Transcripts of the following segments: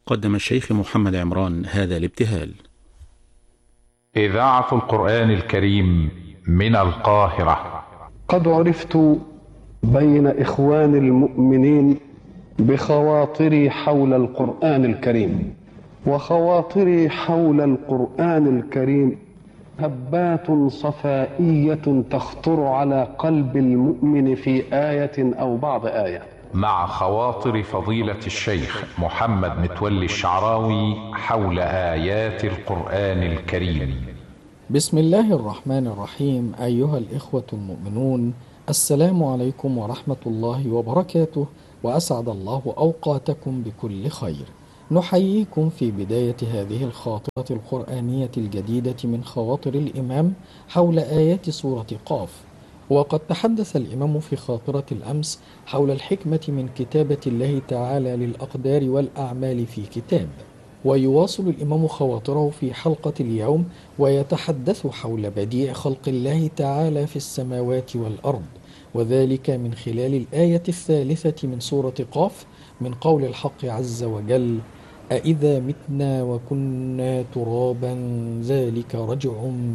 قدم الشيخ محمد عمران هذا الابتهال إذاعة القرآن الكريم من القاهرة قد عرفت بين إخوان المؤمنين بخواطري حول القرآن الكريم وخواطري حول القرآن الكريم هبات صفائية تخطر على قلب المؤمن في آية أو بعض آية مع خواطر فضيلة الشيخ محمد متولي الشعراوي حول آيات القرآن الكريم بسم الله الرحمن الرحيم أيها الإخوة المؤمنون السلام عليكم ورحمة الله وبركاته وأسعد الله أوقاتكم بكل خير نحييكم في بداية هذه الخاطرة القرآنية الجديدة من خواطر الإمام حول آيات سورة قاف وقد تحدث الإمام في خاطرة الأمس حول الحكمة من كتابة الله تعالى للأقدار والأعمال في كتاب ويواصل الإمام خواطره في حلقة اليوم ويتحدث حول بديع خلق الله تعالى في السماوات والأرض وذلك من خلال الآية الثالثة من سورة قاف من قول الحق عز وجل أإذا متنا وكنا ترابا ذلك رجع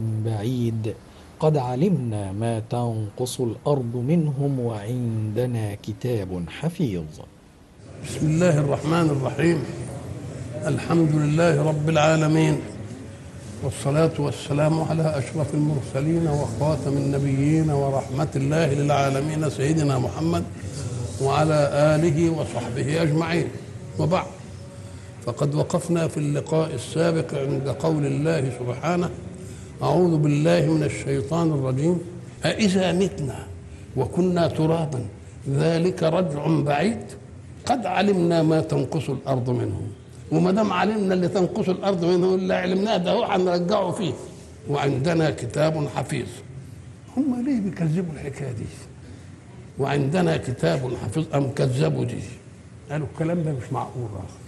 بعيد قد علمنا ما تنقص الأرض منهم وعندنا كتاب حفيظ بسم الله الرحمن الرحيم الحمد لله رب العالمين والصلاة والسلام على أشرف المرسلين وخاتم النبيين ورحمة الله للعالمين سيدنا محمد وعلى آله وصحبه أجمعين وبعد فقد وقفنا في اللقاء السابق عند قول الله سبحانه أعوذ بالله من الشيطان الرجيم أإذا متنا وكنا ترابا ذلك رجع بعيد قد علمنا ما تنقص الأرض منهم وما دام علمنا اللي تنقص الأرض منهم اللي علمناه ده هو هنرجعه فيه وعندنا كتاب حفيظ هم ليه بيكذبوا الحكاية دي وعندنا كتاب حفيظ أم كذبوا دي قالوا الكلام ده مش معقول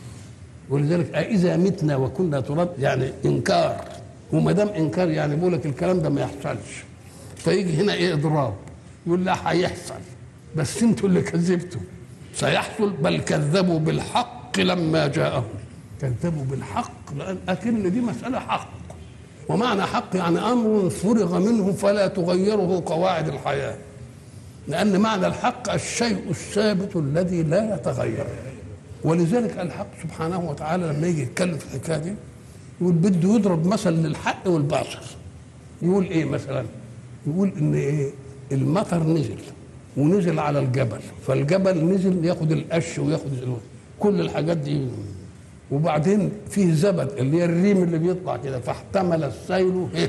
ولذلك أإذا متنا وكنا تراب يعني إنكار وما دام انكار يعني بيقول لك الكلام ده ما يحصلش فيجي هنا ايه اضراب يقول لا هيحصل بس انتوا اللي كذبتوا سيحصل بل كذبوا بالحق لما جاءهم كذبوا بالحق لان اكن دي مساله حق ومعنى حق يعني امر فرغ منه فلا تغيره قواعد الحياه لان معنى الحق الشيء الثابت الذي لا يتغير ولذلك الحق سبحانه وتعالى لما يجي يتكلم في الحكايه دي يقول بده يضرب مثل للحق والباطل يقول ايه مثلا يقول ان ايه المطر نزل ونزل على الجبل فالجبل نزل ياخد القش وياخد كل الحاجات دي وبعدين فيه زبد اللي هي الريم اللي بيطلع كده فاحتمل السيل ايه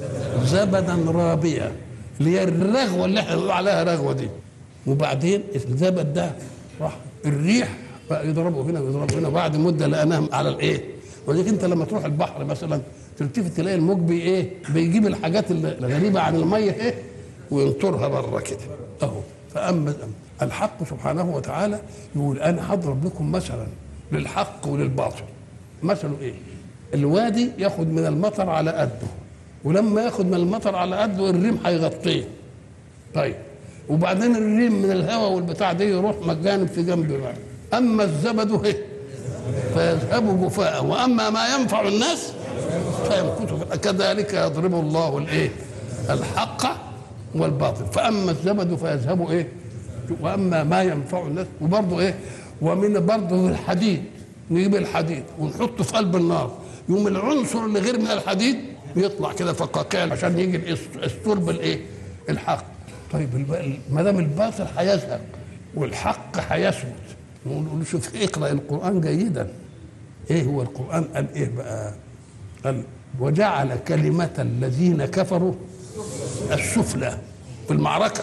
زبدا رابيا اللي هي الرغوه اللي احنا بنقول عليها رغوه دي وبعدين الزبد ده راح الريح بقى يضربه هنا ويضربه هنا بعد مده لقيناهم على الايه ولذلك انت لما تروح البحر مثلا تلتفت تلاقي الموج بي ايه بيجيب الحاجات الغريبه عن الميه ايه وينطرها بره كده اهو فاما الحق سبحانه وتعالى يقول انا هضرب لكم مثلا للحق وللباطل مثله ايه الوادي ياخد من المطر على قده ولما ياخد من المطر على قده الريم هيغطيه طيب وبعدين الريم من الهواء والبتاع دي يروح مجانب في جنب اما الزبد ايه فيذهب جفاء واما ما ينفع الناس فيمكث كذلك يضرب الله الايه الحق والباطل فاما الزبد فيذهب ايه واما ما ينفع الناس وبرضه ايه ومن برضه الحديد نجيب الحديد ونحطه في قلب النار يوم العنصر اللي غير من الحديد يطلع كده فقاقيع عشان يجي الترب الايه الحق طيب ما دام الباطل هيذهب والحق هيثبت نقول شوف اقرا القران جيدا ايه هو القران قال ايه بقى قال وجعل كلمة الذين كفروا السفلى في المعركة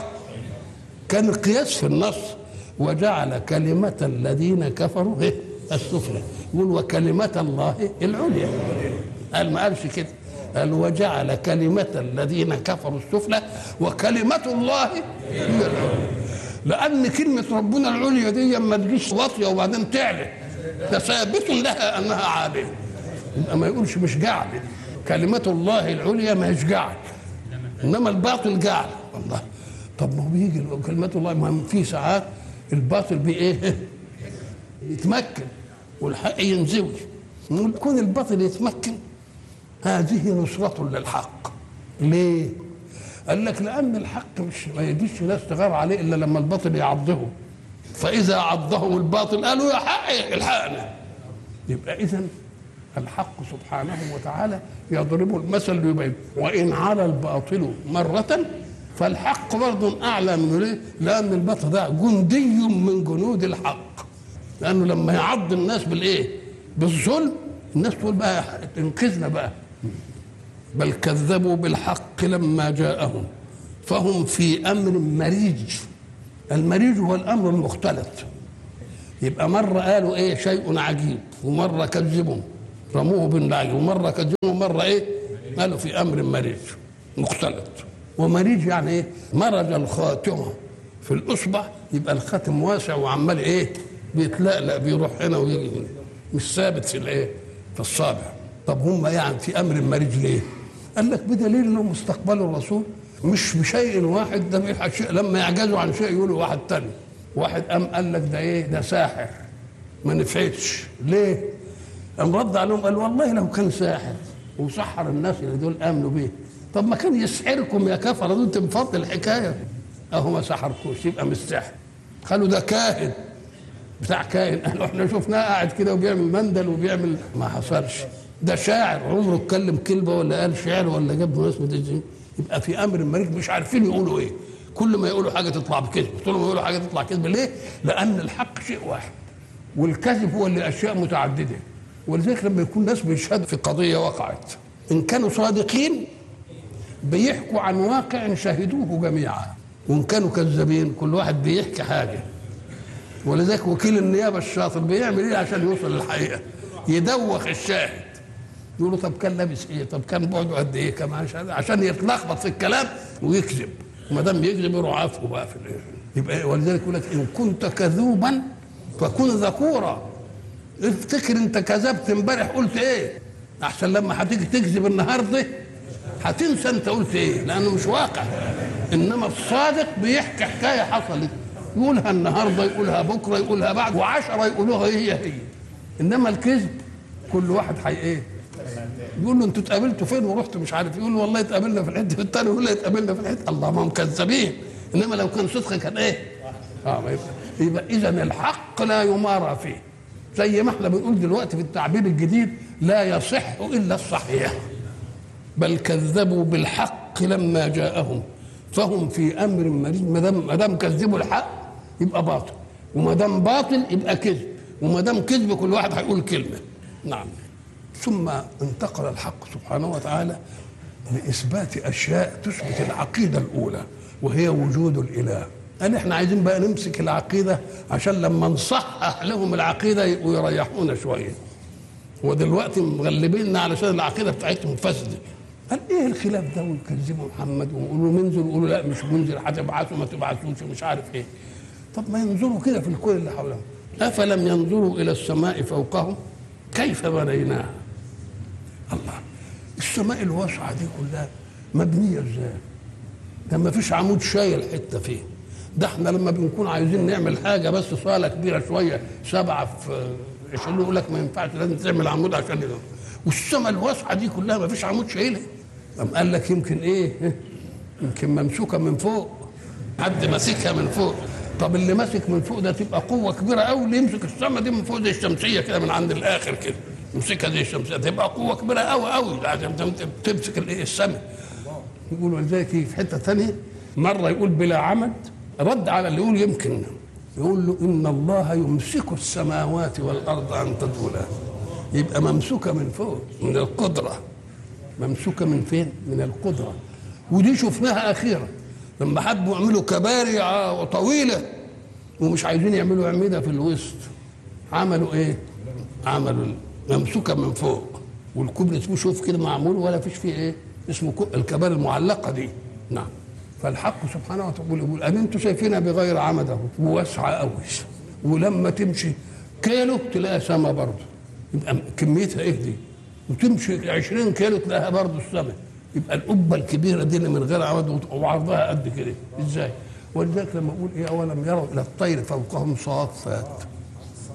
كان القياس في النص وجعل كلمة الذين كفروا ايه السفلى يقول وكلمة الله العليا قال ما قالش كده قال وجعل كلمة الذين كفروا السفلى وكلمة الله هي العليا لأن كلمة ربنا العليا دي ما تجيش واطية وبعدين تعلى ده ثابت لها أنها عالية يبقى ما يقولش مش جعل كلمة الله العليا ما هيش جعل إنما الباطل جعل والله طب ما هو بيجي كلمة الله ما في ساعات الباطل بإيه؟ يتمكن والحق ينزوي نقول كون الباطل يتمكن هذه نصرة للحق ليه؟ قال لك لأن الحق مش ما يجيش ناس تغار عليه إلا لما الباطل يعضهم فإذا عضهم الباطل قالوا يا حق الحقنا يبقى إذا الحق سبحانه وتعالى يضرب المثل ليبين وإن على الباطل مرة فالحق برضه أعلى منه ليه؟ لأن الباطل ده جندي من جنود الحق لأنه لما يعض الناس بالإيه؟ بالظلم الناس تقول بقى انقذنا بقى بل كذبوا بالحق لما جاءهم فهم في امر مريج المريج هو الامر المختلط يبقى مره قالوا ايه شيء عجيب ومره كذبوا رموه بالنعي ومره كذبوا ومره ايه قالوا في امر مريج مختلط ومريج يعني ايه مرج الخاتمه في الاصبع يبقى الخاتم واسع وعمال ايه بيتلألأ بيروح هنا ويجي هنا مش ثابت في الايه في الصابع طب هم يعني في امر مريج ليه قال لك بدليل انهم استقبلوا الرسول مش بشيء واحد ده بيلحق شيء لما يعجزوا عن شيء يقولوا واحد تاني واحد قام قال لك ده ايه ده ساحر ما نفعتش ليه قام رد عليهم قال والله لو كان ساحر وسحر الناس اللي دول امنوا بيه طب ما كان يسحركم يا كفره دول انت مفضل الحكايه اهو ما سحركوش يبقى مش سحر قالوا ده كاهن بتاع كاهن قالوا احنا شفناه قاعد كده وبيعمل مندل وبيعمل ما حصلش ده شاعر عمره اتكلم كلمه ولا قال شعر ولا جاب مناسبه الدين يبقى في امر الملك مش عارفين يقولوا ايه كل ما يقولوا حاجه تطلع بكذب كل ما يقولوا حاجه تطلع كذب ليه؟ لان الحق شيء واحد والكذب هو اللي اشياء متعدده ولذلك لما يكون ناس بيشهدوا في قضيه وقعت ان كانوا صادقين بيحكوا عن واقع شهدوه جميعا وان كانوا كذابين كل واحد بيحكي حاجه ولذلك وكيل النيابه الشاطر بيعمل ايه عشان يوصل للحقيقه يدوخ الشاهد يقولوا طب كان لابس ايه طب كان بعده قد ايه كمان عشان عشان يتلخبط في الكلام ويكذب وما دام يكذب يروح عفو بقى في الايه يبقى ولذلك يقول لك ان كنت كذوبا فكن ذكورا افتكر انت كذبت امبارح قلت ايه احسن لما هتيجي تكذب النهارده هتنسى انت قلت ايه لانه مش واقع انما الصادق بيحكي حكايه حصلت يقولها النهارده يقولها بكره يقولها بعد وعشرة يقولوها هي هي انما الكذب كل واحد حي ايه يقول له انتوا اتقابلتوا فين ورحتوا مش عارف يقول له والله اتقابلنا في الحته الثانيه يقول له اتقابلنا في الحته الله ما هم كذابين انما لو كان صدق كان ايه؟ اه ما يبقى, يبقى اذا الحق لا يمارى فيه زي ما احنا بنقول دلوقتي في التعبير الجديد لا يصح الا الصحيح بل كذبوا بالحق لما جاءهم فهم في امر مريض ما دام ما دام كذبوا الحق يبقى باطل وما دام باطل يبقى كذب وما دام كذب كل واحد هيقول كلمه نعم ثم انتقل الحق سبحانه وتعالى لاثبات اشياء تثبت العقيده الاولى وهي وجود الاله قال احنا عايزين بقى نمسك العقيده عشان لما نصحح لهم العقيده يبقوا يريحونا شويه ودلوقتي مغلبيننا علشان العقيده بتاعتهم فاسده قال ايه الخلاف ده ويكذبوا محمد ويقولوا منزل ويقولوا لا مش منزل هتبعثوا ما تبعثوش مش عارف ايه طب ما ينظروا كده في الكون اللي حولهم افلم ينظروا الى السماء فوقهم كيف بنيناها الله السماء الواسعه دي كلها مبنيه ازاي ده ما فيش عمود شايل حته فيه ده احنا لما بنكون عايزين نعمل حاجه بس صاله كبيره شويه سبعه في عشان يقول لك ما ينفعش لازم تعمل عمود عشان يدور. والسماء الواسعه دي كلها ما فيش عمود شايلها قام قال لك يمكن ايه يمكن ممسوكه من فوق حد ماسكها من فوق طب اللي ماسك من فوق ده تبقى قوه كبيره قوي اللي يمسك السماء دي من فوق زي الشمسيه كده من عند الاخر كده يمسكها زي الشمسيه تبقى قوه كبيره قوي قوي عشان تمسك الايه السماء يقول ولذلك في حته ثانيه مره يقول بلا عمد رد على اللي يقول يمكن يقول له ان الله يمسك السماوات والارض ان تزولا يبقى ممسوكه من فوق من القدره ممسوكه من فين؟ من القدره ودي شفناها اخيرا لما حبوا يعملوا كباري طويله ومش عايزين يعملوا اعمده في الوسط عملوا ايه؟ عملوا ممسوكه من فوق والكوبري اسمه شوف كده معمول ولا فيش فيه ايه؟ اسمه الكباري المعلقه دي نعم فالحق سبحانه وتعالى يقول ان انتم شايفينها بغير عمد اهو وواسعه قوي ولما تمشي كيلو تلاقي سما برضه يبقى كميتها ايه دي؟ وتمشي 20 كيلو تلاقيها برضه السما يبقى القبه الكبيره دي اللي من غير عمد وعرضها قد كده ازاي؟ ولذلك لما اقول ايه اولم يروا الى الطير فوقهم صافات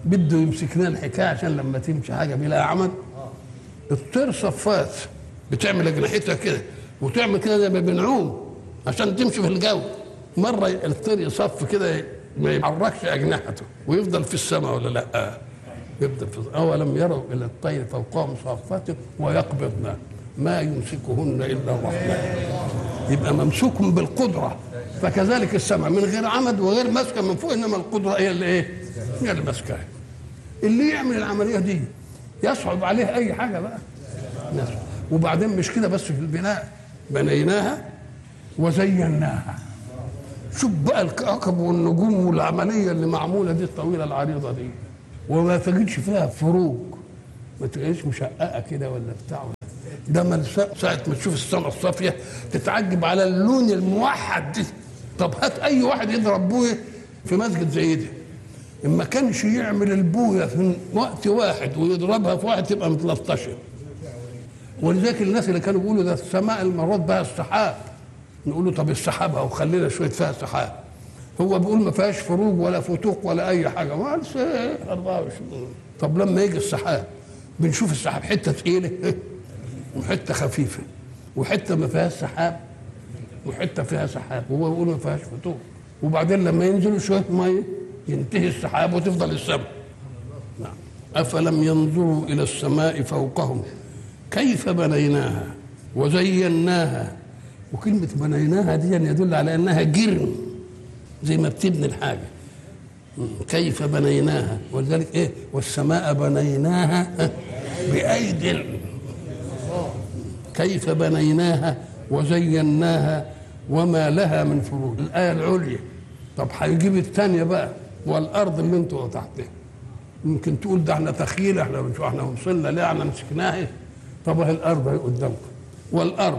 بده يمسك لنا الحكايه عشان لما تمشي حاجه بلا عمد الطير صفات بتعمل اجنحتها كده وتعمل كده زي ما بنعوم عشان تمشي في الجو مره الطير يصف كده ما يحركش اجنحته ويفضل في السماء ولا لا يفضل في اولم يروا الى الطير فوقهم صافات ويقبضن ما يمسكهن الا الرحمن يبقى ممسوك بالقدره فكذلك السماء من غير عمد وغير ماسكه من فوق انما القدره هي اللي ايه؟ هي اللي ماسكاها اللي يعمل العمليه دي يصعب عليه اي حاجه بقى يصعب. وبعدين مش كده بس في البناء بنيناها وزيناها شوف بقى الكواكب والنجوم والعمليه اللي معموله دي الطويله العريضه دي وما تجدش فيها فروق ما تلاقيش مشققه كده ولا بتاع ده من ساعه ما تشوف السماء الصافيه تتعجب على اللون الموحد دي طب هات اي واحد يضرب بويه في مسجد زي ده ما كانش يعمل البويه في وقت واحد ويضربها في واحد تبقى متلطشه ولذلك الناس اللي كانوا بيقولوا ده السماء المرات بها السحاب نقول له طب السحاب او خلينا شويه فيها سحاب هو بيقول ما فيهاش فروج ولا فتوق ولا اي حاجه ما قالش إيه 24 طب لما يجي السحاب بنشوف السحاب حته ثقيله وحته خفيفه وحته ما فيهاش سحاب وحته فيها سحاب وهو بيقول ما فيهاش فتوق وبعدين لما ينزلوا شويه ميه ينتهي السحاب وتفضل السماء نعم افلم ينظروا الى السماء فوقهم كيف بنيناها وزيناها وكلمة بنيناها دي يدل على أنها جرم زي ما بتبني الحاجة كيف بنيناها ولذلك إيه والسماء بنيناها بأيد كيف بنيناها وزيناها وما لها من فروج الآية العليا طب هيجيب الثانية بقى والأرض اللي انتوا تحتها يمكن تقول ده احنا تخيل احنا بنشوف احنا وصلنا ليه احنا مسكناها طب اهي الأرض اهي قدامكم والأرض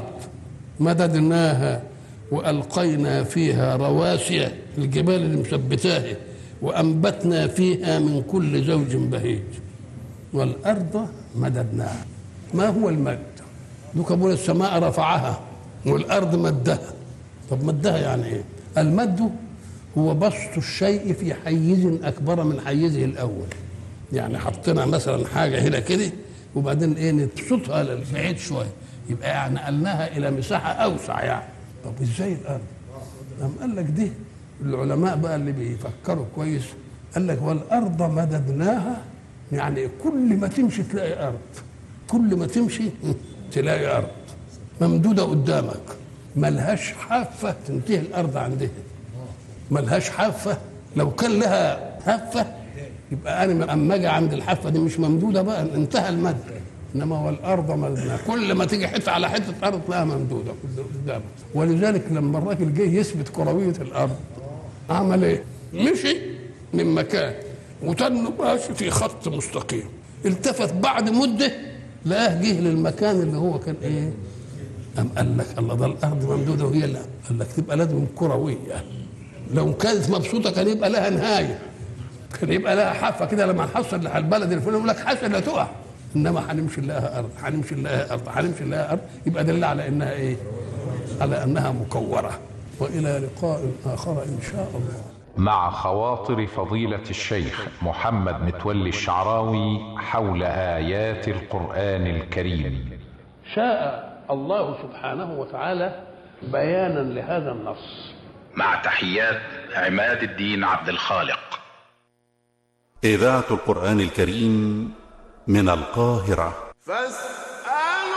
مددناها والقينا فيها رواسي الجبال اللي مثبتاها وانبتنا فيها من كل زوج بهيج والارض مددناها ما هو المد دوك بقول السماء رفعها والارض مدها طب مدها يعني ايه المد هو بسط الشيء في حيز اكبر من حيزه الاول يعني حطينا مثلا حاجه هنا كده وبعدين ايه نبسطها للبعيد شويه يبقى يعني نقلناها الى مساحه اوسع يعني طب ازاي الارض؟ قام قال لك دي العلماء بقى اللي بيفكروا كويس قال لك والارض مددناها يعني كل ما تمشي تلاقي ارض كل ما تمشي تلاقي ارض ممدوده قدامك ملهاش حافه تنتهي الارض عندها ملهاش حافه لو كان لها حافه يبقى انا اما اجي عند الحافه دي مش ممدوده بقى انتهى المد انما والارض مدنا كل ما تيجي حته على حته ارض تلاقيها ممدوده قدامك ولذلك لما الراجل جه يثبت كرويه الارض عمل ايه؟ مشي من مكان وتنه ماشي في خط مستقيم التفت بعد مده لقاه جه للمكان اللي هو كان ايه؟ قام قال لك الله ده الارض ممدوده وهي لا قال لك تبقى لازم كرويه لو كانت مبسوطه كان يبقى لها نهايه كان يبقى لها حافه كده لما نحصل البلد الفلاني يقول لك حاسه لا تقع انما هنمشي لها ارض هنمشي لها ارض هنمشي لها ارض يبقى دل على انها ايه؟ على انها مكوره والى لقاء اخر ان شاء الله مع خواطر فضيلة الشيخ محمد متولي الشعراوي حول آيات القرآن الكريم شاء الله سبحانه وتعالى بيانا لهذا النص مع تحيات عماد الدين عبد الخالق إذاعة القرآن الكريم من القاهرة فاستمعوا